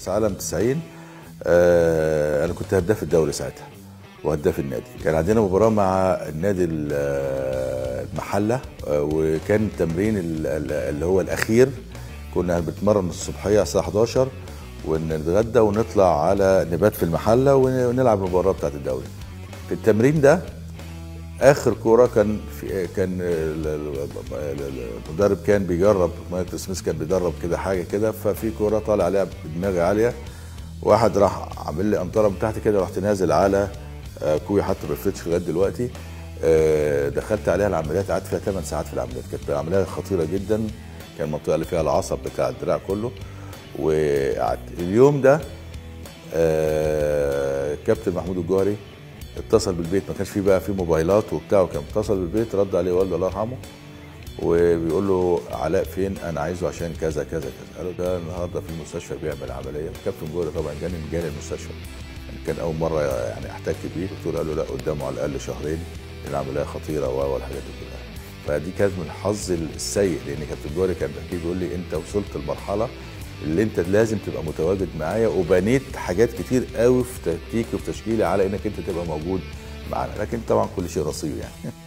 كاس عالم 90 آه انا كنت هداف الدوري ساعتها وهداف النادي كان عندنا مباراه مع النادي ال- آه، المحله آه، وكان التمرين ال- ال- اللي هو الاخير كنا بنتمرن الصبحيه على الساعه 11 ونتغدى ونطلع على نبات في المحله ون- ونلعب المباراه بتاعت الدوري في التمرين ده اخر كوره كان في كان ال- ال- ال- المدرب كان بيجرب مايكل سميث كان بيدرب كده حاجه كده ففي كوره طالع عليها بدماغي عاليه واحد راح عامل لي قنطره من تحت كده رحت نازل على آه، كوي حتى ما بفتش لغايه دلوقتي آه، دخلت عليها العمليات قعدت فيها 8 ساعات في العمليات كانت عمليه خطيره جدا كان المنطقه اللي فيها العصب بتاع الدراع كله وقعدت اليوم ده آه، كابتن محمود الجوهري اتصل بالبيت ما كانش فيه بقى في موبايلات وبتاع وكان اتصل بالبيت رد عليه والده الله يرحمه وبيقول له علاء فين انا عايزه عشان كذا كذا كذا قال له ده النهارده في المستشفى بيعمل عمليه كابتن جوهري طبعا جاني جاني المستشفى يعني كان اول مره يعني احتك بيه الدكتور قال له لا قدامه على الاقل شهرين العمليه خطيره و والحاجات دي كلها فدي كانت من الحظ السيء لان كابتن جوهري كان بيحكي بيقول لي انت وصلت لمرحله اللي انت لازم تبقى متواجد معايا وبنيت حاجات كتير قوي في تكتيكي وفي تشكيلي على انك انت تبقى موجود معانا لكن طبعا كل شيء رصيد يعني